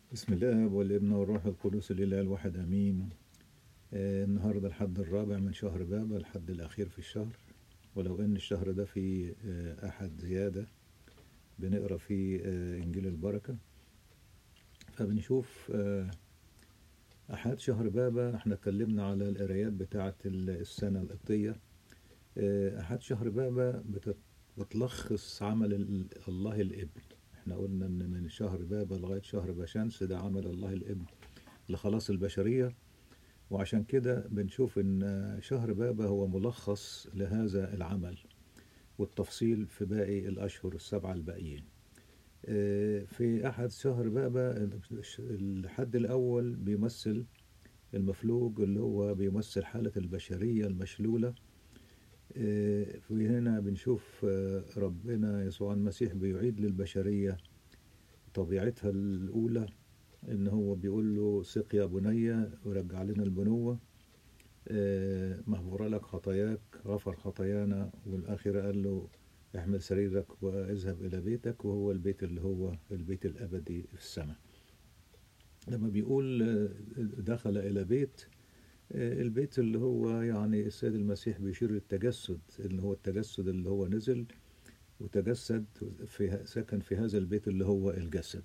بسم الله والابن والروح القدس الإله الواحد أمين آه النهاردة الحد الرابع من شهر بابا الحد الأخير في الشهر ولو إن الشهر ده فيه آه أحد زيادة بنقرأ فيه آه إنجيل البركة فبنشوف آه أحد شهر بابا احنا اتكلمنا على القرايات بتاعة السنة القبطية آه أحد شهر بابا بتت- بتلخص عمل ال- الله الابن احنا قلنا ان من شهر بابا لغاية شهر بشمس ده عمل الله الابن لخلاص البشرية وعشان كده بنشوف ان شهر بابا هو ملخص لهذا العمل والتفصيل في باقي الأشهر السبعة الباقيين آه، في أحد شهر بابا الحد الأول بيمثل المفلوج اللي هو بيمثل حالة البشرية المشلولة آه، في هنا بنشوف آه، ربنا يسوع المسيح بيعيد للبشرية طبيعتها الأولى إن هو بيقول له سق يا بني ورجع لنا البنوة آه، مغفورة لك خطاياك غفر خطايانا والآخرة قال له احمل سريرك واذهب إلى بيتك وهو البيت اللي هو البيت الأبدي في السماء لما بيقول آه، دخل إلى بيت آه، البيت اللي هو يعني السيد المسيح بيشير للتجسد اللي هو التجسد اللي هو نزل وتجسد في سكن في هذا البيت اللي هو الجسد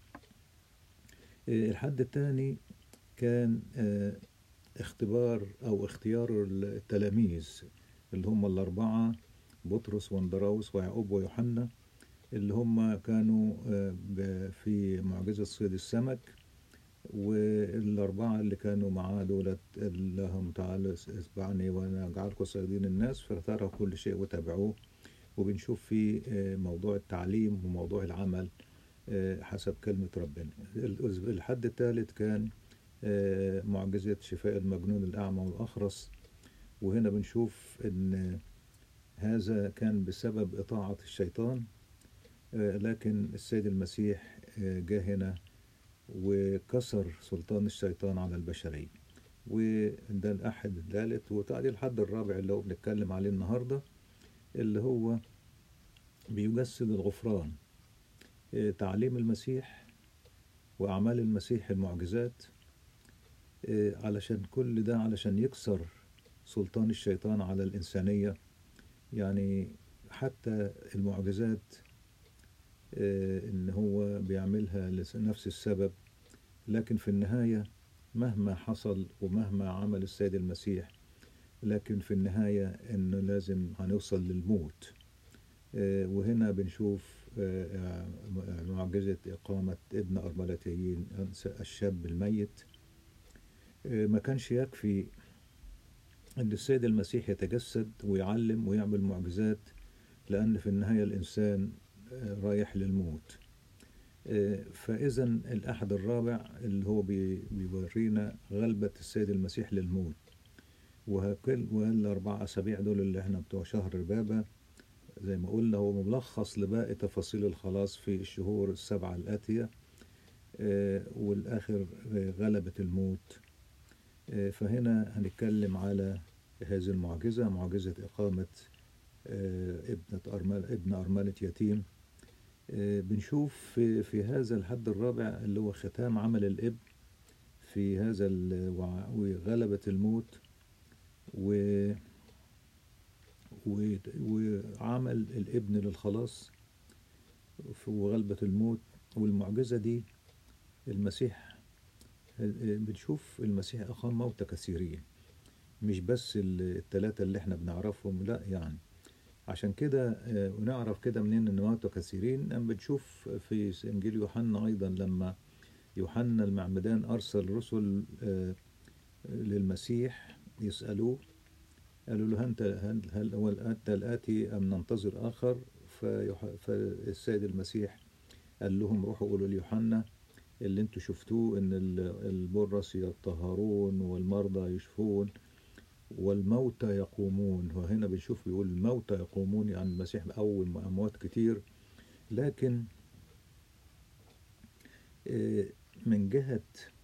آه، الحد الثاني كان آه، اختبار أو اختيار التلاميذ اللي هم الأربعة بطرس واندراوس ويعقوب ويوحنا اللي هم كانوا آه، ب- في معجزة صيد السمك والأربعة اللي كانوا معاه دولت اللي هم تعالى اتبعني وأنا أجعلكم صيادين الناس فتركوا كل شيء وتابعوه وبنشوف في آه، موضوع التعليم وموضوع العمل آه، حسب كلمة ربنا الأسب- الحد الثالث كان آه، معجزة شفاء المجنون الأعمى والأخرس وهنا بنشوف إن هذا كان بسبب إطاعة الشيطان آه، لكن السيد المسيح آه، جه هنا وكسر سلطان الشيطان على البشرية وده الأحد الثالث وتعالي الحد الرابع اللي هو بنتكلم عليه النهاردة اللي هو بيجسد الغفران آه، تعليم المسيح وأعمال المسيح المعجزات آه، علشان كل ده علشان يكسر سلطان الشيطان على الإنسانية يعني حتى المعجزات آه، إن هو بيعملها لنفس السبب لكن في النهاية مهما حصل ومهما عمل السيد المسيح لكن في النهاية إنه لازم هنوصل للموت آه، وهنا بنشوف آه، آه، معجزة إقامة ابن أرملتيين الشاب الميت آه، ما كانش يكفي أن السيد المسيح يتجسد ويعلم ويعمل معجزات لأن في النهاية الإنسان آه، رايح للموت آه، فإذا الأحد الرابع اللي هو بي- بيورينا غلبة السيد المسيح للموت وهكل والأربع أسابيع دول اللي احنا بتوع شهر بابا زي ما قلنا هو ملخص لباقي تفاصيل الخلاص في الشهور السبعة الآتية آه، والآخر آه، غلبة الموت آه، فهنا هنتكلم على هذه المعجزة معجزة إقامة آه، ابنة أرمل ابن أرملة يتيم آه، بنشوف في, في هذا الحد الرابع اللي هو ختام عمل الابن في هذا ال- وع- وغلبة الموت و و- وعمل الابن للخلاص في- وغلبة الموت والمعجزة دي المسيح بنشوف المسيح أقام موتى كثيرين مش بس ال- التلاتة اللي احنا بنعرفهم لا يعني عشان كده آه، ونعرف كده منين ان موتى كثيرين أم بنشوف في انجيل يوحنا ايضا لما يوحنا المعمدان ارسل رسل آه، للمسيح يسالوه قالوا له انت هل, هل هو انت الاتي ام ننتظر اخر فيح- فالسيد المسيح قال لهم روحوا قولوا ليوحنا اللي انتوا شفتوه ان ال- البرص يطهرون والمرضى يشفون والموتى يقومون وهنا بنشوف بيقول الموتى يقومون يعني المسيح قوم أموات كتير لكن آه، من جهة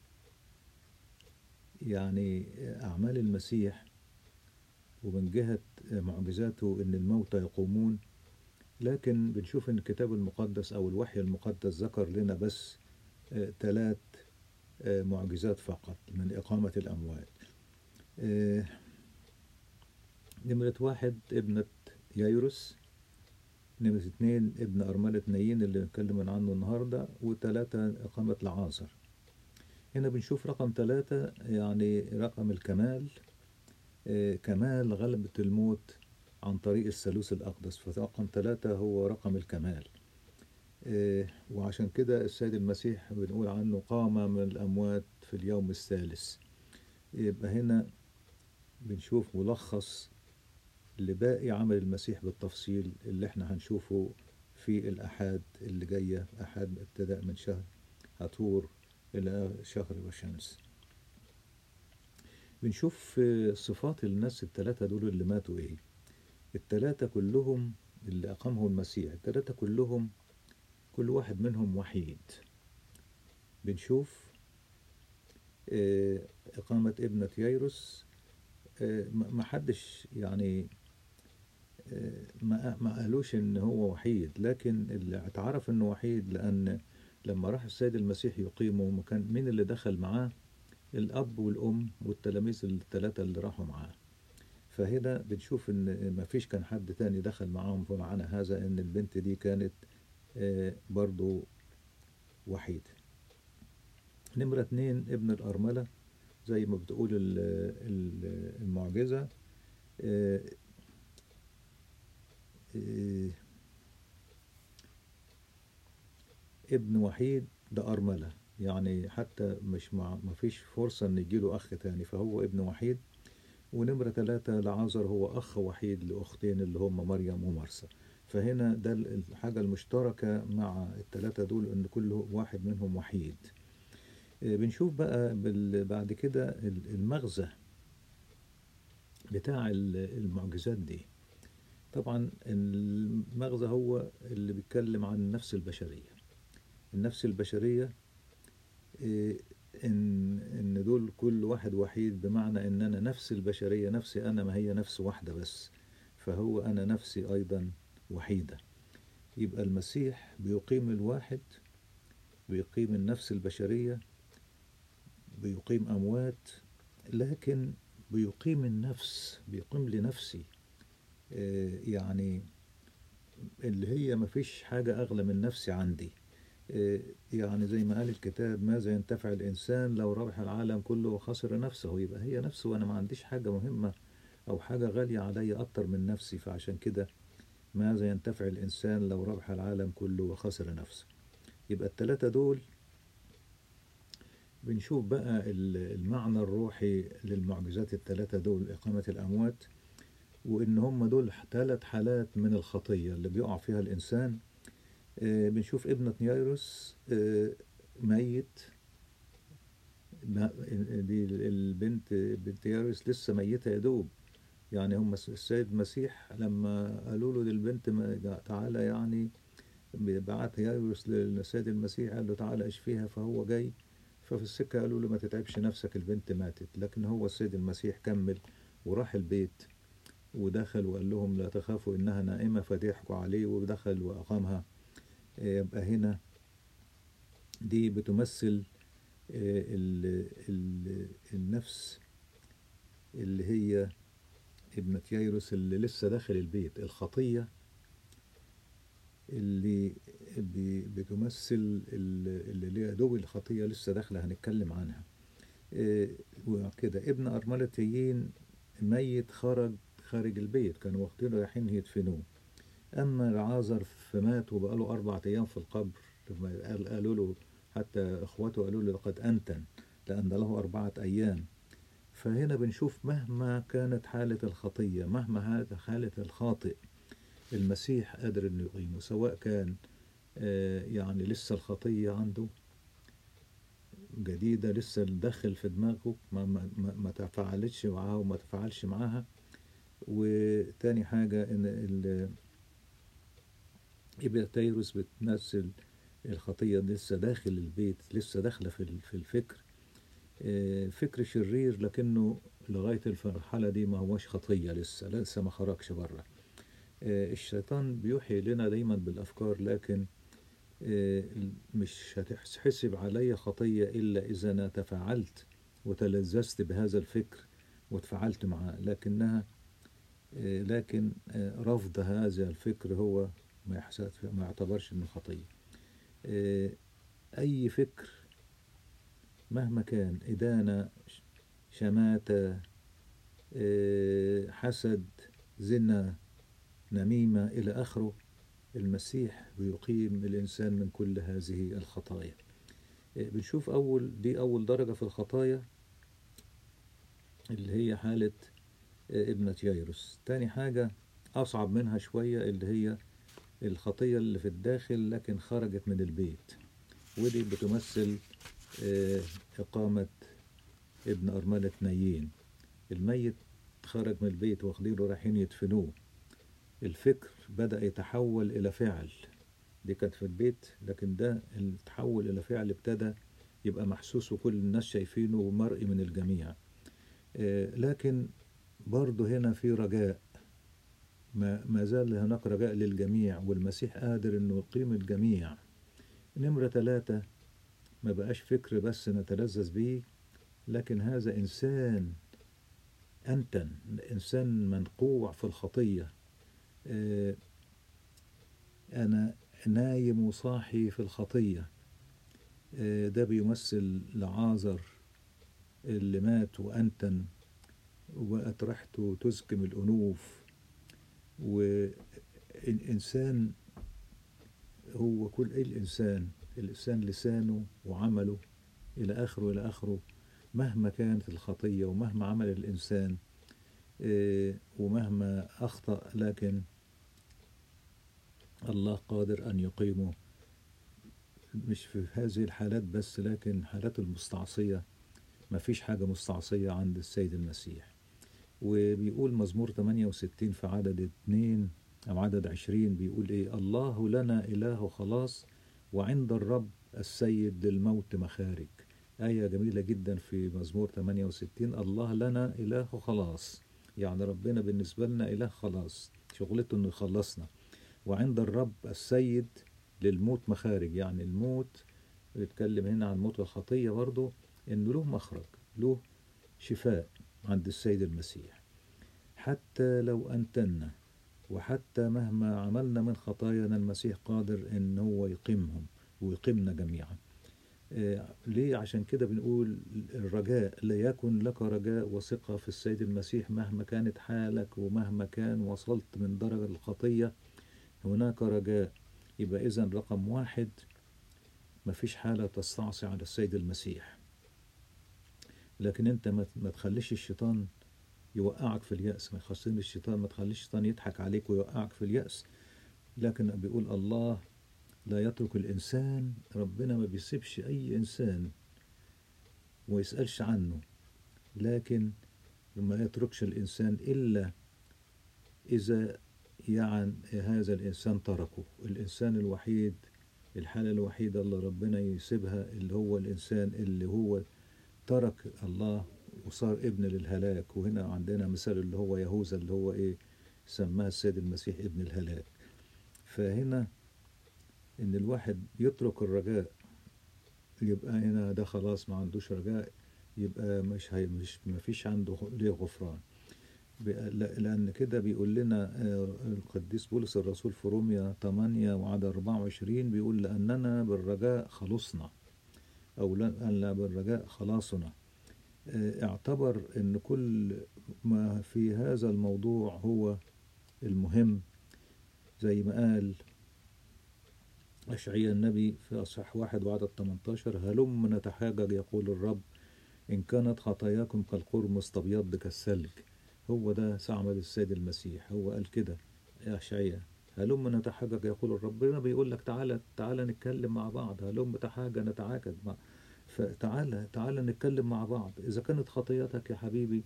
يعني أعمال المسيح ومن جهة معجزاته إن الموتى يقومون لكن بنشوف إن الكتاب المقدس أو الوحي المقدس ذكر لنا بس ثلاث معجزات فقط من إقامة الأموات آه، نمرة واحد ابنة يايروس نمرة اتنين ابن أرملة نايين اللي نتكلم عنه النهاردة وتلاتة إقامة لعازر هنا بنشوف رقم ثلاثة يعني رقم الكمال آه، كمال غلبة الموت عن طريق الثالوث الأقدس فرقم ثلاثة هو رقم الكمال آه، وعشان كده السيد المسيح بنقول عنه قام من الأموات في اليوم الثالث يبقى هنا بنشوف ملخص لباقي عمل المسيح بالتفصيل اللي احنا هنشوفه في الأحاد اللي جاية أحد ابتداء من شهر هطور إلى شهر وشمس بنشوف صفات الناس الثلاثة دول اللي ماتوا ايه الثلاثة كلهم اللي أقامهم المسيح الثلاثة كلهم كل واحد منهم وحيد بنشوف إقامة ابنة ييروس ما حدش يعني ما ما قالوش ان هو وحيد لكن اللي اتعرف انه وحيد لان لما راح السيد المسيح يقيمه كان مين اللي دخل معاه الاب والام والتلاميذ الثلاثه اللي راحوا معاه فهنا بنشوف ان ما فيش كان حد تاني دخل معاهم فمعنى هذا ان البنت دي كانت برضو وحيد نمرة اتنين ابن الأرملة زي ما بتقول المعجزة ابن وحيد ده أرملة يعني حتى مش مع ما فيش فرصة ان يجيله أخ تاني فهو ابن وحيد ونمرة ثلاثة لعازر هو أخ وحيد لأختين اللي هم مريم ومرسى فهنا ده الحاجة المشتركة مع الثلاثة دول إن كل واحد منهم وحيد بنشوف بقى بعد كده المغزى بتاع المعجزات دي طبعا المغزى هو اللي بيتكلم عن النفس البشرية النفس البشرية إن إن دول كل واحد وحيد بمعنى إن أنا نفس البشرية نفسي أنا ما هي نفس واحدة بس فهو أنا نفسي أيضا وحيدة يبقى المسيح بيقيم الواحد بيقيم النفس البشرية بيقيم أموات لكن بيقيم النفس بيقيم لنفسي يعني اللي هي مفيش حاجة أغلى من نفسي عندي يعني زي ما قال الكتاب ماذا ينتفع الإنسان لو ربح العالم كله وخسر نفسه يبقى هي نفسه وأنا ما عنديش حاجة مهمة أو حاجة غالية علي أكتر من نفسي فعشان كده ماذا ينتفع الإنسان لو ربح العالم كله وخسر نفسه يبقى التلاتة دول بنشوف بقى المعنى الروحي للمعجزات التلاتة دول إقامة الأموات وإن هم دول ثلاث حالات من الخطية اللي بيقع فيها الإنسان بنشوف ابنة نيايروس ميت دي البنت بنت يايروس لسه ميتة يا دوب يعني هم السيد المسيح لما قالوا له للبنت تعالى يعني بعت يايروس للسيد المسيح قال له تعالى اشفيها فهو جاي ففي السكة قالوا له ما تتعبش نفسك البنت ماتت لكن هو السيد المسيح كمل وراح البيت ودخل وقال لهم لا تخافوا إنها نائمة فضحكوا عليه ودخل وأقامها يبقى هنا دي بتمثل ال ال النفس اللي هي ابنة ييروس اللي لسه داخل البيت الخطية اللي بتمثل اللي ليها دوب الخطية لسه داخلة هنتكلم عنها وكده ابن أرملتيين ميت خرج خارج البيت كانوا واخدين رايحين يدفنوه أما العازر فمات وبقاله أربع أيام في القبر قالوا له حتى إخوته قالوا له لقد أنتن لأن له أربعة أيام فهنا بنشوف مهما كانت حالة الخطية مهما هذا حالة الخاطئ المسيح قادر انه يقيمه سواء كان يعني لسه الخطية عنده جديدة لسه الدخل في دماغه ما, ما, ما تفاعلتش معاها وما تفاعلش معاها وتاني حاجة ان ابن تيروس بتمثل الخطية لسه داخل البيت لسه داخلة في الفكر فكر شرير لكنه لغاية المرحلة دي ما هوش خطية لسه لسه ما خرجش بره الشيطان بيوحي لنا دايما بالأفكار لكن آه، مش هتحسب علي خطية إلا إذا أنا تفاعلت وتلذذت بهذا الفكر وتفاعلت معاه لكنها آه، لكن آه، رفض هذا الفكر هو ما يحسب ما يعتبرش انه خطية آه، اي فكر مهما كان ادانة ش- شماتة آه، حسد زنا نميمة الى اخره المسيح بيقيم الانسان من كل هذه الخطايا آه، بنشوف اول دي اول درجة في الخطايا اللي هي حالة آه، ابنة يايروس تاني حاجة أصعب منها شوية اللي هي الخطية اللي في الداخل لكن خرجت من البيت ودي بتمثل آه، إقامة ابن أرملة نايين الميت خرج من البيت واخدينه رايحين يدفنوه الفكر بدأ يتحول إلى فعل دي كانت في البيت لكن ده اللي تحول إلى فعل ابتدى يبقى محسوس وكل الناس شايفينه ومرئي من الجميع آه، لكن برضه هنا في رجاء ما, ما زال هناك رجاء للجميع والمسيح قادر انه يقيم الجميع نمرة ثلاثة ما بقاش فكر بس نتلذذ بيه لكن هذا إنسان أنتن إنسان منقوع في الخطية آه، أنا نايم وصاحي في الخطية آه، ده بيمثل لعازر اللي مات وأنتن وبقت ريحته تزكم الأنوف والإنسان هو كل إيه الإنسان الإنسان لسانه وعمله إلى آخره إلى آخره مهما كانت الخطية ومهما عمل الإنسان آه، ومهما أخطأ لكن الله قادر أن يقيمه مش في هذه الحالات بس لكن حالات المستعصية ما فيش حاجة مستعصية عند السيد المسيح وبيقول مزمور 68 في عدد 2 أو عدد 20 بيقول إيه الله لنا إله خلاص وعند الرب السيد للموت مخارج آية جميلة جدا في مزمور 68 الله لنا إله خلاص يعني ربنا بالنسبة لنا إله خلاص شغلته إنه يخلصنا وعند الرب السيد للموت مخارج يعني الموت بيتكلم هنا عن موت الخطية برضه إنه له مخرج له شفاء عند السيد المسيح حتى لو أنتنا وحتى مهما عملنا من خطايانا المسيح قادر إن هو يقيمهم ويقيمنا جميعا آه، ليه عشان كده بنقول الرجاء لا يكن لك رجاء وثقة في السيد المسيح مهما كانت حالك ومهما كان وصلت من درجة الخطية هناك رجاء يبقى إذا رقم واحد مفيش حالة تستعصي على السيد المسيح لكن انت ما ما تخليش الشيطان يوقعك في اليأس ما تخليش الشيطان ما تخليش الشيطان يضحك عليك ويوقعك في اليأس لكن بيقول الله لا يترك الإنسان ربنا ما بيسيبش أي إنسان وما يسألش عنه لكن ما يتركش الإنسان إلا إذا يعني هذا الإنسان تركه الإنسان الوحيد الحالة الوحيدة اللي ربنا يسيبها اللي هو الإنسان اللي هو ترك الله وصار ابن للهلاك وهنا عندنا مثال اللي هو يهوذا اللي هو ايه سماه السيد المسيح ابن الهلاك فهنا ان الواحد يترك الرجاء يبقى هنا ده خلاص ما عندوش رجاء يبقى مش هي مش ما فيش عنده ليه غفران بقى- لا- لأن كده بيقول لنا آه، القديس بولس الرسول في روميا 8 وعدد 24 بيقول لأننا بالرجاء خلصنا أو لا أن لا بالرجاء خلاصنا آه، اعتبر أن كل ما في هذا الموضوع هو المهم زي ما قال أشعياء النبي في أصح واحد وعدد 18 هلم نتحاجج يقول الرب إن كانت خطاياكم كالقرمز تبيض كالثلج هو ده استعمل السيد المسيح هو قال كده يا أشعياء هلم نتحاجج يقول الرب ربنا بيقول لك تعالى تعالى نتكلم مع بعض هلم تحاجة نتعاجج مع فتعالى تعالى نتكلم مع بعض إذا كانت خطيتك يا حبيبي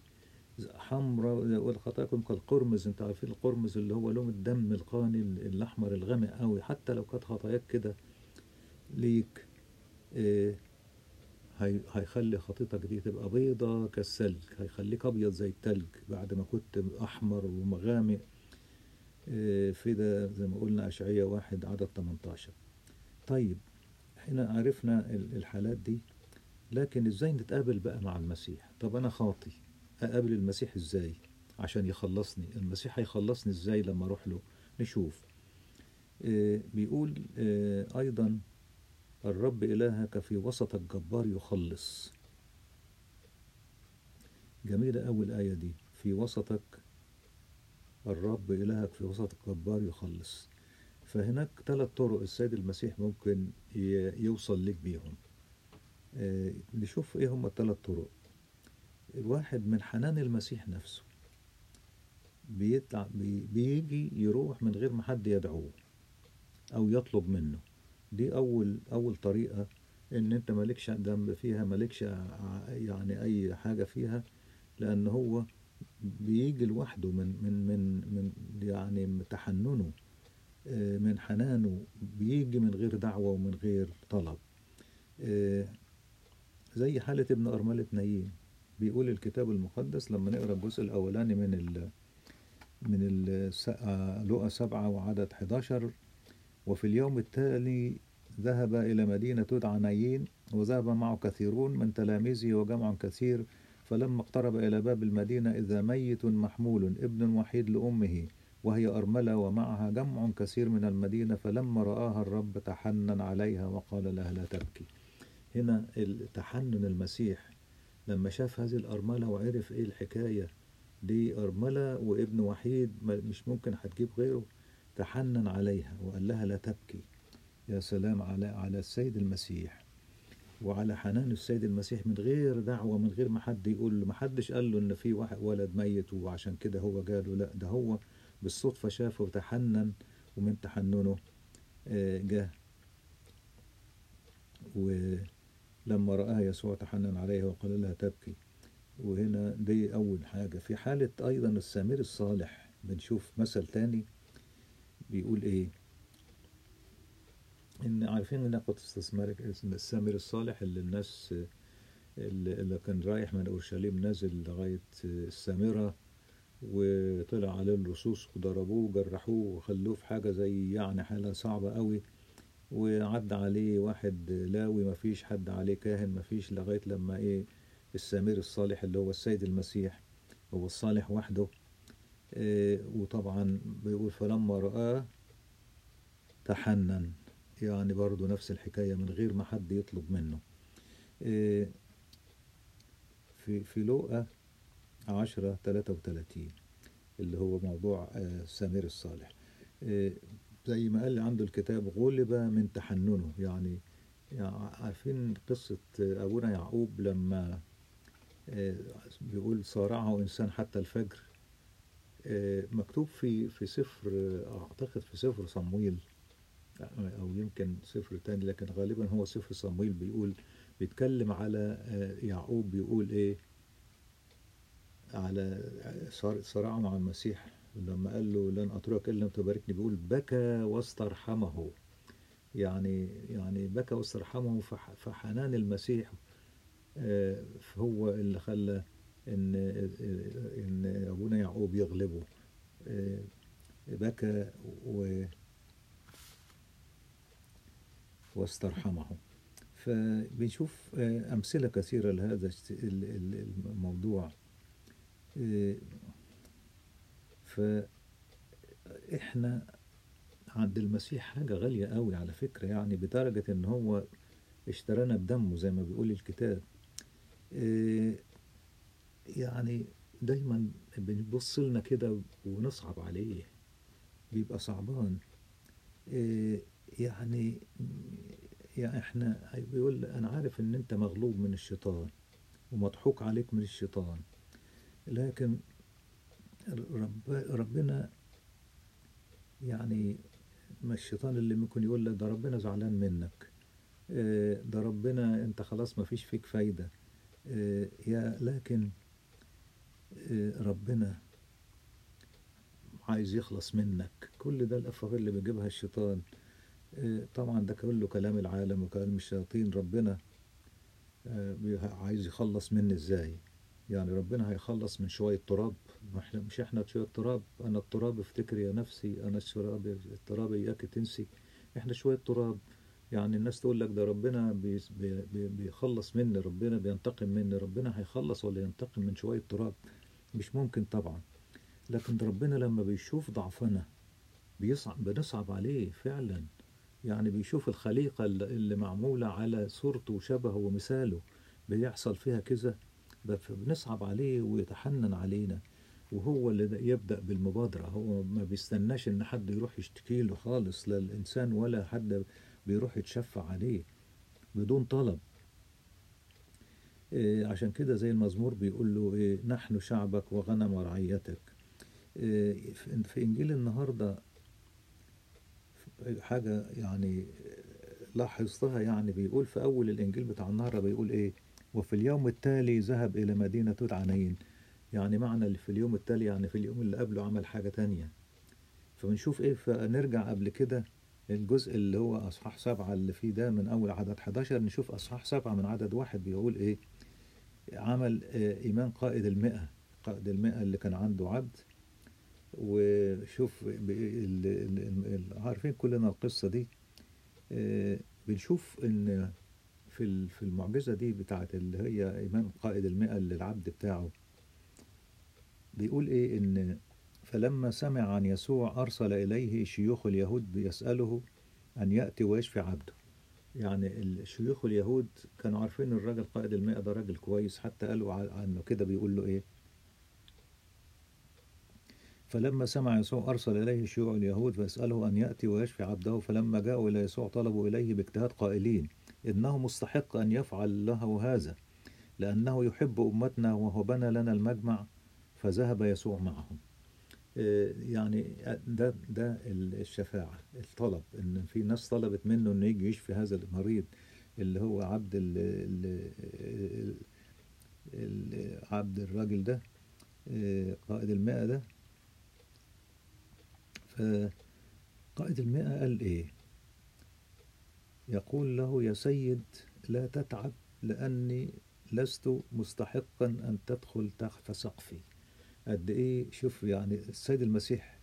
حمراء والخطاياكم كالقرمز انت عارفين القرمز اللي هو لون الدم القاني الأحمر الغامق قوي حتى لو كانت خطاياك كده ليك إيه هي هيخلي خطيتك دي تبقى بيضة كالثلج هيخليك أبيض زي التلج بعد ما كنت أحمر ومغامق إيه في ده زي ما قلنا أشعية واحد عدد 18 طيب احنا عرفنا ال- الحالات دي لكن ازاي نتقابل بقى مع المسيح طب انا خاطي اقابل المسيح ازاي عشان يخلصني المسيح هيخلصني ازاي لما اروح له نشوف آه، بيقول آه، ايضا الرب الهك في وسط الجبار يخلص جميلة أوي الآية دي في وسطك الرب إلهك في وسط الجبار يخلص فهناك ثلاث طرق السيد المسيح ممكن ي- يوصل لك بيهم آه، نشوف ايه هم الثلاث طرق الواحد من حنان المسيح نفسه بيطلع بي- بيجي يروح من غير ما حد يدعوه او يطلب منه دي اول اول طريقة ان انت مالكش ذنب فيها مالكش ع- يعني اي حاجة فيها لان هو بيجي لوحده من من من من يعني من تحننه آه، من حنانه بيجي من غير دعوة ومن غير طلب آه، زي حالة ابن أرملة نايين بيقول الكتاب المقدس لما نقرأ الجزء الأولاني من ال من ال لقى سبعة وعدد 11 وفي اليوم التالي ذهب إلى مدينة تدعى نايين وذهب معه كثيرون من تلاميذه وجمع كثير فلما اقترب إلى باب المدينة إذا ميت محمول ابن وحيد لأمه وهي أرملة ومعها جمع كثير من المدينة فلما رآها الرب تحنن عليها وقال لها لا تبكي هنا تحنن المسيح لما شاف هذه الأرملة وعرف إيه الحكاية دي أرملة وابن وحيد ما- مش ممكن هتجيب غيره تحنن عليها وقال لها لا تبكي يا سلام على على السيد المسيح وعلى حنان السيد المسيح من غير دعوة من غير ما حد يقول له ما حدش قال له إن في واحد ولد ميت وعشان كده هو جاله لا ده هو بالصدفة شافه وتحنن ومن تحننه آه، جه ولما رآها يسوع تحنن عليها وقال لها تبكي وهنا دي أول حاجة في حالة أيضا السامر الصالح بنشوف مثل تاني بيقول إيه إن عارفين إن ناقة استثمار السامر الصالح اللي الناس اللي اللي كان رايح من أورشليم نازل لغاية السامرة وطلع عليه اللصوص وضربوه وجرحوه وخلوه في حاجة زي يعني حالة صعبة قوي وعدى عليه واحد لاوي مفيش حد عليه كاهن مفيش لغاية لما ايه السمير الصالح اللي هو السيد المسيح هو الصالح وحده إيه وطبعا بيقول فلما رآه تحنن يعني برضو نفس الحكاية من غير ما حد يطلب منه إيه في في لوقا عشرة تلاتة وتلاتين اللي هو موضوع آه، السمير الصالح آه، زي ما قال عنده الكتاب غلب من تحننه يعني, يعني عارفين قصة آه، أبونا يعقوب لما آه، بيقول صارعه إنسان حتى الفجر آه، مكتوب في في سفر آه، أعتقد في سفر صمويل أو يمكن سفر تاني لكن غالبا هو سفر صمويل بيقول بيتكلم على آه، يعقوب بيقول إيه على صار- صراعه مع المسيح لما قال له لن أتركك إلا تباركني بيقول بكى واسترحمه يعني يعني بكى واسترحمه فح- فحنان المسيح آه، هو اللي خلى إن إن أبونا يعقوب يغلبه آه، بكى و واسترحمه فبنشوف آه، أمثلة كثيرة لهذا الش- ال- ال- الموضوع آه، فإحنا عند المسيح حاجة غالية قوي على فكرة يعني بدرجة إن هو اشترانا بدمه زي ما بيقول الكتاب آه، يعني دايما بنبص لنا كده ونصعب عليه بيبقى صعبان آه، يعني يعني احنا بيقول انا عارف ان انت مغلوب من الشيطان ومضحوك عليك من الشيطان لكن رب ربنا يعني ما الشيطان اللي ممكن يقول لك ده ربنا زعلان منك آه، ده ربنا انت خلاص ما فيش فيك فايدة آه، يا لكن آه، ربنا عايز يخلص منك كل ده الافكار اللي بيجيبها الشيطان آه، طبعا ده كله كلام العالم وكلام الشياطين ربنا آه، بي- عايز يخلص مني ازاي يعني ربنا هيخلص من شوية تراب ما احنا مش احنا شوية تراب انا التراب افتكر يا نفسي انا التراب التراب اياك تنسي احنا شوية تراب يعني الناس تقول لك ده ربنا بيس- بي- بي- بيخلص مني ربنا بينتقم مني ربنا هيخلص ولا ينتقم من شوية تراب مش ممكن طبعا لكن ربنا لما بيشوف ضعفنا بيصعب بنصعب عليه فعلا يعني بيشوف الخليقة اللي اللي معمولة على صورته وشبهه ومثاله بيحصل فيها كذا بنصعب عليه ويتحنن علينا وهو اللي ده- يبدأ بالمبادرة هو ما بيستناش ان حد يروح يشتكي له خالص لا الانسان ولا حد بيروح يتشفع عليه بدون طلب إيه عشان كده زي المزمور بيقول له إيه نحن شعبك وغنم رعيتك إيه في في انجيل النهارده حاجة يعني لاحظتها يعني بيقول في أول الإنجيل بتاع النهاردة بيقول إيه وفي اليوم التالي ذهب إلى مدينة عنين يعني معنى اللي في اليوم التالي يعني في اليوم اللي قبله عمل حاجة تانية فبنشوف إيه فنرجع قبل كده الجزء اللي هو أصحاح سبعة اللي فيه ده من أول عدد 11 نشوف أصحاح سبعة من عدد واحد بيقول إيه عمل آه، إيمان قائد المئة قائد المئة اللي كان عنده عبد وشوف ب- ال- ال- ال- عارفين كلنا القصة دي آه، بنشوف ان في ال- في المعجزة دي بتاعت اللي هي إيمان قائد المئة اللي العبد بتاعه بيقول إيه إن فلما سمع عن يسوع أرسل إليه شيوخ اليهود بيسأله أن يأتي ويشفي عبده يعني الشيوخ اليهود كانوا عارفين الراجل قائد المئة ده راجل كويس حتى قالوا ع- عنه كده بيقول له إيه فلما سمع يسوع أرسل إليه شيوع اليهود فيسأله أن يأتي ويشفي عبده فلما جاءوا إلى يسوع طلبوا إليه باجتهاد قائلين إنه مستحق أن يفعل له هذا لأنه يحب أمتنا وهو بنى لنا المجمع فذهب يسوع معهم آه، يعني ده ده الشفاعة الطلب إن في ناس طلبت منه إنه يجي يشفي هذا المريض اللي هو عبد ال ال ال عبد الراجل ده آه، قائد المئة ده فقائد المئة قال إيه يقول له يا سيد لا تتعب لأني لست مستحقا أن تدخل تحت سقفي قد إيه شوف يعني السيد المسيح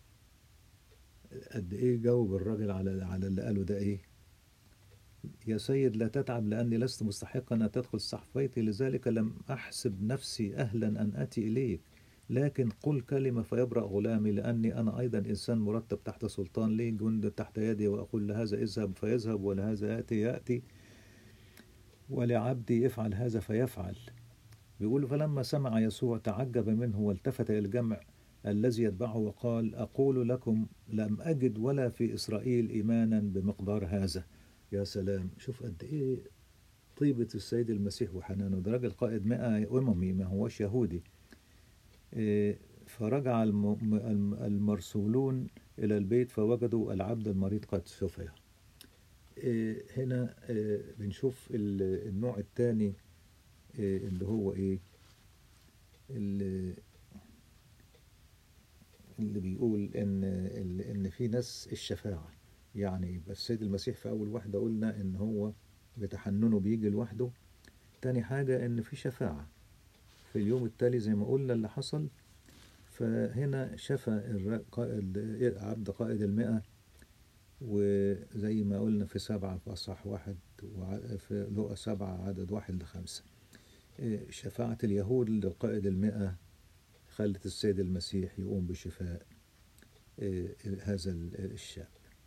قد إيه جاوب الراجل على على اللي قاله ده إيه يا سيد لا تتعب لأني لست مستحقا أن تدخل سقف بيتي لذلك لم أحسب نفسي أهلا أن آتي إليك لكن قل كلمة فيبرأ غلامي لأني أنا أيضا إنسان مرتب تحت سلطان لي جند تحت يدي وأقول لهذا اذهب فيذهب ولهذا يأتي يأتي ولعبدي افعل هذا فيفعل بيقول فلما سمع يسوع تعجب منه والتفت إلى الجمع الذي يتبعه وقال أقول لكم لم أجد ولا في إسرائيل إيمانا بمقدار هذا يا سلام شوف قد إيه طيبة السيد المسيح وحنانه ده راجل قائد مئة أممي ما هوش يهودي إيه، فرجع الم- الم- المرسولون إلى البيت فوجدوا العبد المريض قد شفي إيه، هنا إيه، بنشوف ال- النوع الثاني اللي هو إيه اللي اللي بيقول إن ال- إن في ناس الشفاعة يعني يبقى السيد المسيح في أول واحدة قلنا إن هو بتحننه بيجي لوحده تاني حاجة إن في شفاعة في اليوم التالي زي ما قلنا اللي حصل فهنا شفى الر- قائد عبد قائد المئة وزي ما قلنا في سبعة في أصح واحد وع- في لقى سبعة عدد واحد لخمسة إيه، شفاعة اليهود لقائد المئة خلت السيد المسيح يقوم بشفاء إيه، هذا ال- الشاب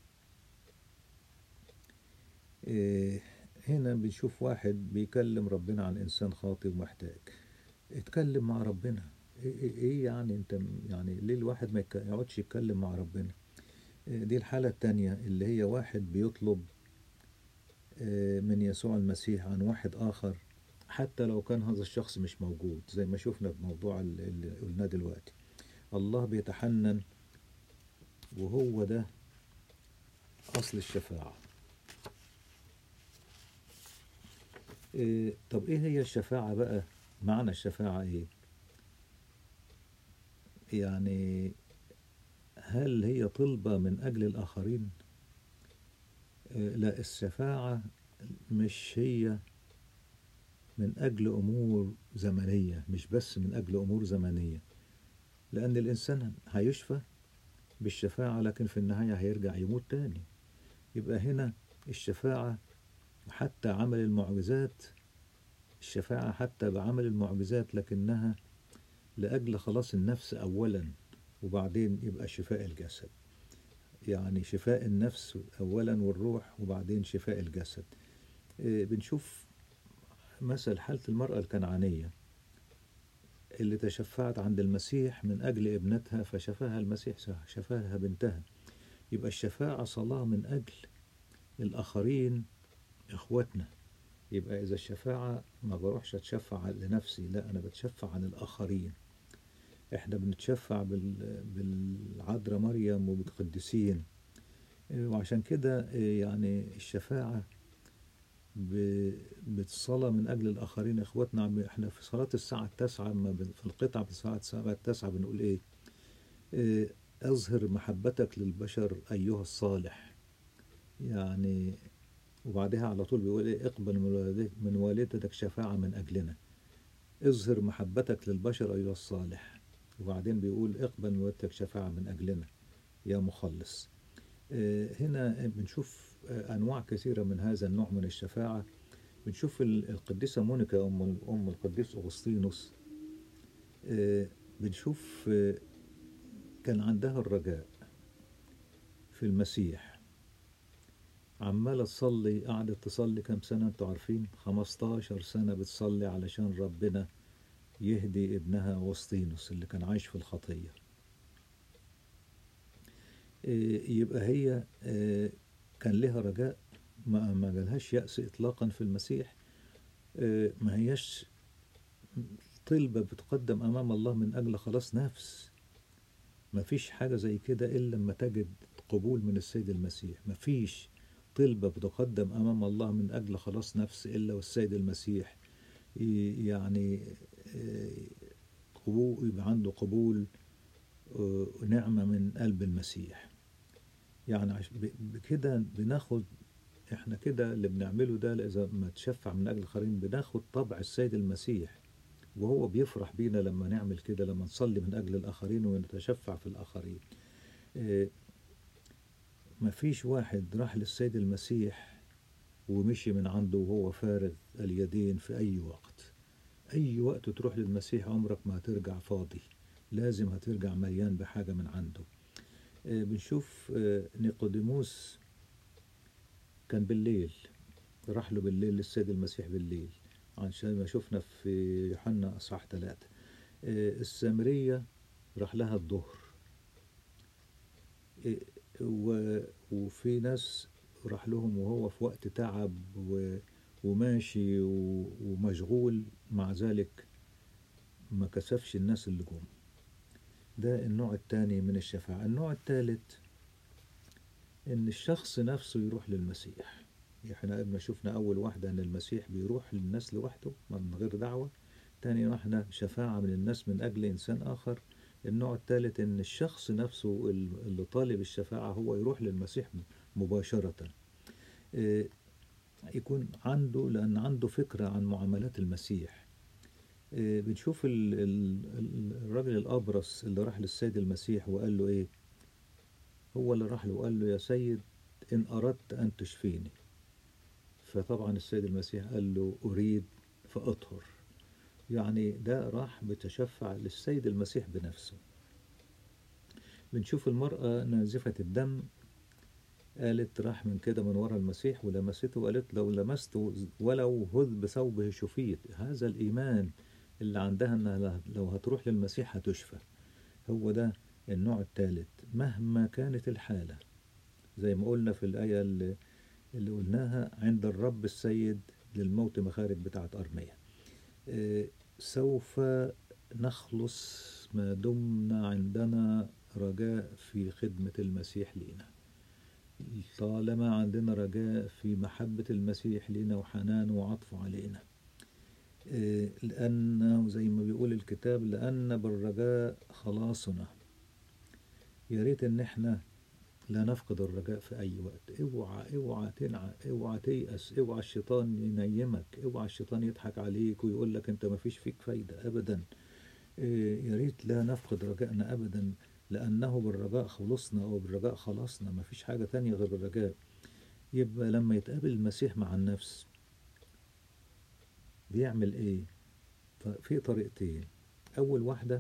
إيه، هنا بنشوف واحد بيكلم ربنا عن إنسان خاطئ ومحتاج اتكلم مع ربنا ايه إيه- إيه يعني انت يعني ليه الواحد ما يك- يقعدش يتكلم مع ربنا إيه دي الحالة التانية اللي هي واحد بيطلب آه، من يسوع المسيح عن واحد آخر حتى لو كان هذا الشخص مش موجود زي ما شفنا بموضوع ال- اللي قلناه دلوقتي الله بيتحنن وهو ده أصل الشفاعة إيه طب إيه هي الشفاعة بقى معنى الشفاعة إيه يعني هل هي طلبة من أجل الآخرين آه، لا الشفاعة مش هي من أجل أمور زمنية مش بس من أجل أمور زمنية لأن الإنسان هيشفى بالشفاعة لكن في النهاية هيرجع يموت تاني يبقى هنا الشفاعة حتى عمل المعجزات الشفاعة حتى بعمل المعجزات لكنها لأجل خلاص النفس أولا وبعدين يبقى شفاء الجسد يعني شفاء النفس أولا والروح وبعدين شفاء الجسد إيه، بنشوف مثل حالة المرأة الكنعانية اللي تشفعت عند المسيح من أجل ابنتها فشفاها المسيح شفاها بنتها يبقى الشفاعة صلاة من أجل الآخرين إخواتنا يبقى إذا الشفاعة ما بروحش أتشفع لنفسي لا أنا بتشفع عن الآخرين إحنا بنتشفع بال... بالعذراء مريم وبالقديسين وعشان كده يعني الشفاعة ب... بالصلاة من أجل الآخرين إخواتنا إحنا في صلاة الساعة التاسعة ما بن... في القطعة في الساعة التاسعة بنقول إيه أظهر محبتك للبشر أيها الصالح يعني وبعدها على طول بيقول ايه اقبل من والدتك شفاعة من أجلنا اظهر محبتك للبشر أيها الصالح وبعدين بيقول اقبل من والدتك شفاعة من أجلنا يا مخلص هنا بنشوف أنواع كثيرة من هذا النوع من الشفاعة بنشوف القديسة مونيكا أم أم القديس أغسطينوس بنشوف كان عندها الرجاء في المسيح عمالة تصلي قعدت تصلي كم سنة انتوا عارفين 15 سنة بتصلي علشان ربنا يهدي ابنها أغسطينوس اللي كان عايش في الخطية يبقى هي كان لها رجاء ما ما جالهاش يأس إطلاقا في المسيح ما هياش طلبة بتقدم أمام الله من أجل خلاص نفس ما فيش حاجة زي كده إلا لما تجد قبول من السيد المسيح ما فيش طلبة بتقدم أمام الله من أجل خلاص نفس إلا والسيد المسيح يعني قبول يبقى عنده قبول نعمة من قلب المسيح يعني بكده بناخد احنا كده اللي بنعمله ده إذا ما تشفع من أجل الآخرين بناخد طبع السيد المسيح وهو بيفرح بينا لما نعمل كده لما نصلي من أجل الآخرين ونتشفع في الآخرين ما فيش واحد راح للسيد المسيح ومشي من عنده وهو فارغ اليدين في أي وقت أي وقت تروح للمسيح عمرك ما هترجع فاضي لازم هترجع مليان بحاجة من عنده بنشوف نيقوديموس كان بالليل راح له بالليل للسيد المسيح بالليل عشان ما شفنا في يوحنا أصحاح ثلاثة السامرية راح لها الظهر وفي ناس راح لهم وهو في وقت تعب وماشي ومشغول مع ذلك ما كسفش الناس اللي جم ده النوع الثاني من الشفاعة النوع الثالث ان الشخص نفسه يروح للمسيح احنا قبل ما شفنا اول واحدة ان المسيح بيروح للناس لوحده من غير دعوة تاني واحدة شفاعة من الناس من اجل انسان اخر النوع الثالث ان الشخص نفسه اللي طالب الشفاعة هو يروح للمسيح مباشرة يكون عنده لان عنده فكرة عن معاملات المسيح بنشوف الراجل الابرص اللي راح للسيد المسيح وقال له ايه هو اللي راح له وقال له يا سيد ان اردت ان تشفيني فطبعا السيد المسيح قال له اريد فاطهر يعني ده راح بتشفع للسيد المسيح بنفسه بنشوف المرأة نازفة الدم قالت راح من كده من ورا المسيح ولمسته وقالت لو لمسته ولو هذ بثوبه شفيت هذا الإيمان اللي عندها انها لو هتروح للمسيح هتشفى هو ده النوع الثالث مهما كانت الحالة زي ما قلنا في الآية اللي, اللي قلناها عند الرب السيد للموت مخارج بتاعت أرمية سوف نخلص ما دمنا عندنا رجاء في خدمة المسيح لينا طالما عندنا رجاء في محبة المسيح لينا وحنانه وعطفه علينا لأنه زي ما بيقول الكتاب لأن بالرجاء خلاصنا يا ريت إن إحنا لا نفقد الرجاء في أي وقت اوعى اوعى تنعى اوعى تيأس اوعى الشيطان ينيمك اوعى الشيطان يضحك عليك ويقول لك أنت ما فيش فيك فايدة أبدا يا ريت لا نفقد رجائنا أبدا لأنه بالرجاء خلصنا أو بالرجاء خلصنا ما فيش حاجة تانية غير الرجاء يبقى لما يتقابل المسيح مع النفس بيعمل ايه في طريقتين اول واحدة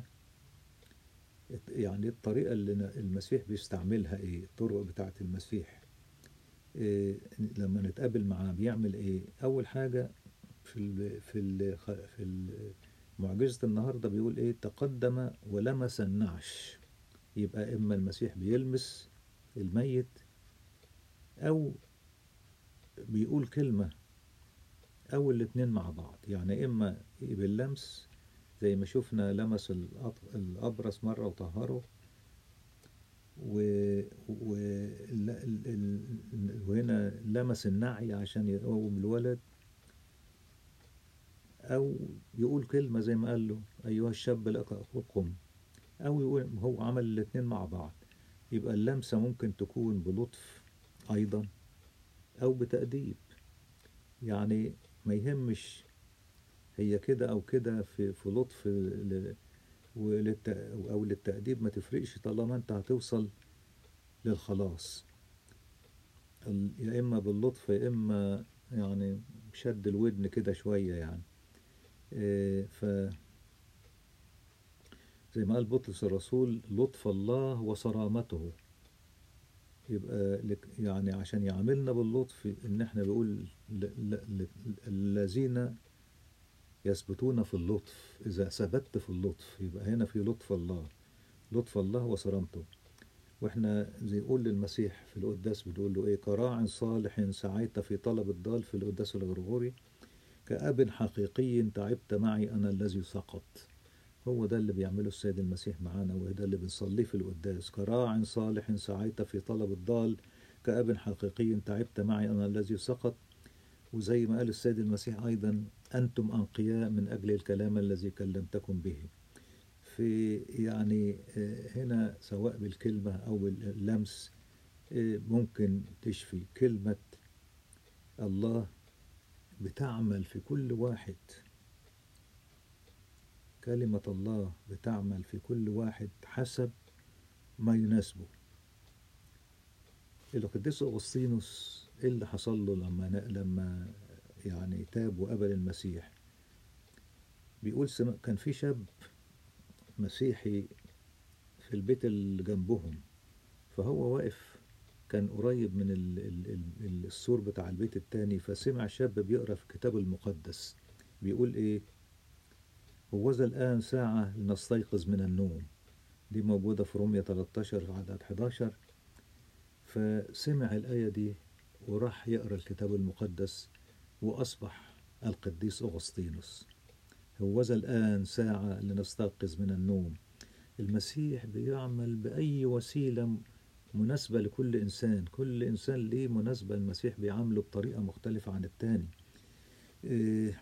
يعني الطريقة اللي المسيح بيستعملها ايه الطرق بتاعة المسيح إيه لما نتقابل معاه بيعمل ايه اول حاجة في ال في ال في معجزة النهاردة بيقول ايه تقدم ولمس النعش يبقى اما المسيح بيلمس الميت او بيقول كلمة او الاتنين مع بعض يعني اما باللمس زي ما شفنا لمس الابرص مرة وطهره و... و... وهنا لمس النعي عشان يقوم الولد أو يقول كلمة زي ما قال له أيها الشاب لك أخوكم أو يقول هو عمل الاتنين مع بعض يبقى اللمسة ممكن تكون بلطف أيضا أو بتأديب يعني ما يهمش هي كده أو كده في, في لطف وللت... أو للتأديب ما تفرقش طالما أنت هتوصل للخلاص يا إما باللطف يا إما يعني شد الودن كده شوية يعني إيه ف زي ما قال بطرس الرسول لطف الله وصرامته يبقى يعني عشان يعاملنا باللطف ان احنا بيقول الذين يثبتون في اللطف إذا ثبت في اللطف يبقى هنا في لطف الله لطف الله وصرامته واحنا زي يقول للمسيح في القداس بنقول له ايه كراع صالح سعيت في طلب الضال في القداس الغرغوري كأب حقيقي تعبت معي أنا الذي سقط هو ده اللي بيعمله السيد المسيح معانا وده اللي بنصليه في القداس كراع صالح سعيت في طلب الضال كأب حقيقي تعبت معي أنا الذي سقط وزي ما قال السيد المسيح أيضا أنتم أنقياء من أجل الكلام الذي كلمتكم به في يعني هنا سواء بالكلمة أو باللمس ممكن تشفي كلمة الله بتعمل في كل واحد كلمة الله بتعمل في كل واحد حسب ما يناسبه القديس أغسطينوس إيه اللي حصل له لما لما يعني تاب وقبل المسيح بيقول كان في شاب مسيحي في البيت اللي جنبهم فهو واقف كان قريب من السور بتاع البيت التاني فسمع شاب بيقرا في الكتاب المقدس بيقول ايه هوذا الآن ساعة لنستيقظ من النوم دي موجودة في رومية 13 عدد 11 فسمع الآية دي وراح يقرا الكتاب المقدس وأصبح القديس أغسطينوس هوذا الآن ساعة لنستيقظ من النوم المسيح بيعمل بأي وسيلة مناسبة لكل إنسان كل إنسان ليه مناسبة المسيح بيعامله بطريقة مختلفة عن التاني إيه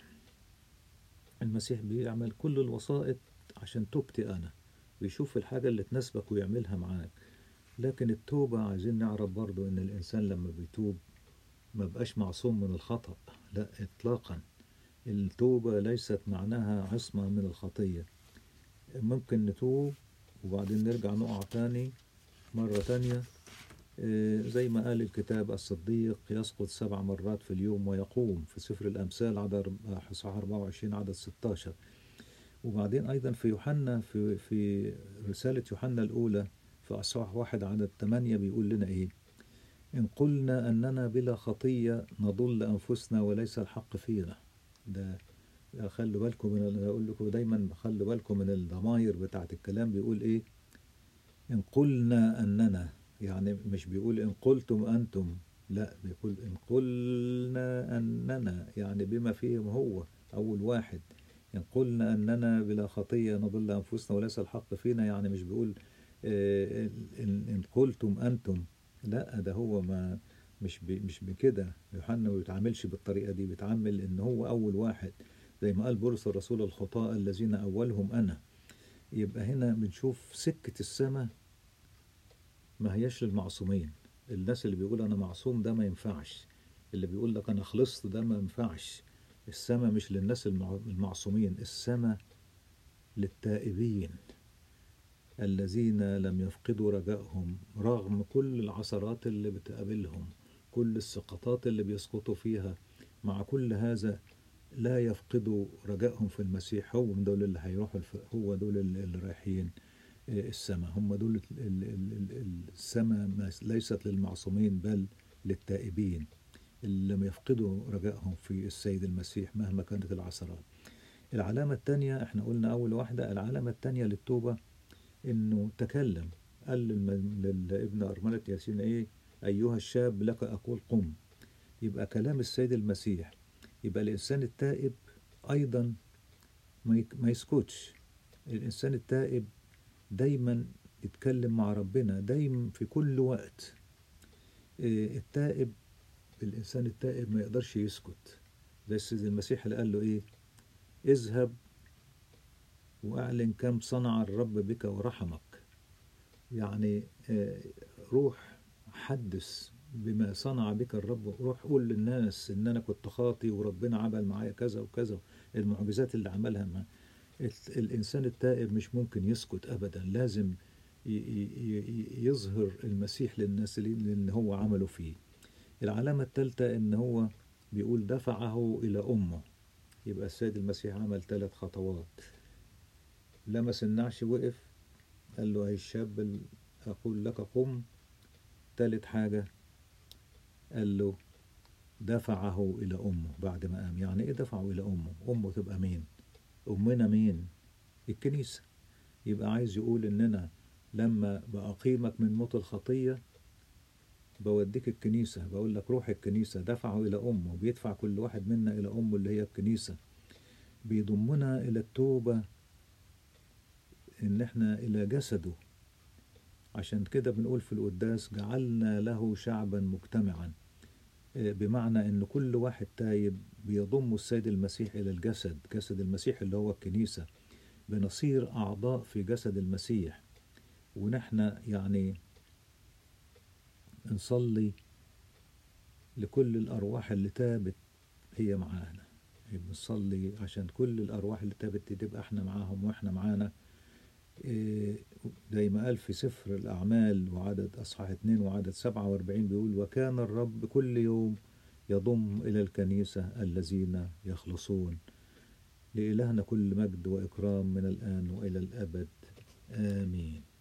المسيح بيعمل كل الوسائط عشان توبتي أنا ويشوف الحاجة اللي تناسبك ويعملها معاك لكن التوبة عايزين نعرف برضو إن الإنسان لما بيتوب ما بقاش معصوم من الخطأ لا إطلاقا التوبة ليست معناها عصمة من الخطية ممكن نتوب وبعدين نرجع نقع تاني مرة تانية زي ما قال الكتاب الصديق يسقط سبع مرات في اليوم ويقوم في سفر الأمثال عدد صح 24 عدد 16 وبعدين أيضا في يوحنا في في رسالة يوحنا الأولى في أصحاح واحد عدد 8 بيقول لنا إيه إن قلنا أننا بلا خطية نضل أنفسنا وليس الحق فينا ده خلوا بالكم من أقول لكم دايما خلوا بالكم من الضماير بتاعت الكلام بيقول إيه إن قلنا أننا يعني مش بيقول إن قلتم أنتم لا بيقول إن قلنا أننا يعني بما فيهم هو أول واحد إن قلنا أننا بلا خطية نضل أنفسنا وليس الحق فينا يعني مش بيقول إن, إن قلتم أنتم لا ده هو ما مش بي مش بكده يوحنا ما بيتعاملش بالطريقة دي بيتعامل إن هو أول واحد زي ما قال بولس الرسول الخطاء الذين أولهم أنا يبقى هنا بنشوف سكة السماء ما هياش للمعصومين الناس اللي بيقول أنا معصوم ده ما ينفعش اللي بيقول لك أنا خلصت ده ما ينفعش السماء مش للناس المعصومين السماء للتائبين الذين لم يفقدوا رجائهم رغم كل العثرات اللي بتقابلهم كل السقطات اللي بيسقطوا فيها مع كل هذا لا يفقدوا رجائهم في المسيح هو من دول اللي هيروحوا الف- هو دول اللي اللي رايحين السماء هم دول ال- ال- ال- السماء ما- ليست للمعصومين بل للتائبين اللي لم يفقدوا رجائهم في السيد المسيح مهما كانت العثرات العلامة الثانية احنا قلنا أول واحدة العلامة الثانية للتوبة إنه تكلم قال للم- للابن أرملة ياسين إيه أيها الشاب لك أقول قم يبقى كلام السيد المسيح يبقى الإنسان التائب أيضا ما يك- ما يسكتش الإنسان التائب دايما يتكلم مع ربنا دايما في كل وقت إيه، التائب الإنسان التائب ما يقدرش يسكت زي السيد المسيح اللي قال له إيه اذهب وأعلن كم صنع الرب بك ورحمك يعني آه، روح حدث بما صنع بك الرب روح قول للناس ان انا كنت خاطي وربنا عمل معايا كذا وكذا المعجزات اللي عملها مع ال- الانسان التائب مش ممكن يسكت ابدا لازم ي- ي- ي- يظهر المسيح للناس اللي اللي هو عمله فيه العلامة الثالثة ان هو بيقول دفعه الى امه يبقى السيد المسيح عمل ثلاث خطوات لمس النعش وقف قال له هي الشاب ال- أقول لك قم تالت حاجة قال له دفعه إلى أمه بعد ما قام يعني إيه دفعه إلى أمه أمه تبقى مين أمنا مين الكنيسة يبقى عايز يقول إننا لما بأقيمك من موت الخطية بوديك الكنيسة بقول لك روح الكنيسة دفعه إلى أمه بيدفع كل واحد منا إلى أمه اللي هي الكنيسة بيضمنا إلى التوبة إن إحنا إلى جسده عشان كده بنقول في القداس جعلنا له شعبا مجتمعا آه، بمعنى ان كل واحد تايب بيضم السيد المسيح الى الجسد جسد المسيح اللي هو الكنيسة بنصير اعضاء في جسد المسيح ونحن يعني نصلي لكل الارواح اللي تابت هي معانا بنصلي عشان كل الارواح اللي تابت تبقى احنا معاهم واحنا معانا إيه، زي ما قال في سفر الأعمال وعدد أصحاح 2 وعدد 47 بيقول وكان الرب كل يوم يضم إلى الكنيسة الذين يخلصون لإلهنا كل مجد وإكرام من الآن وإلى الأبد آمين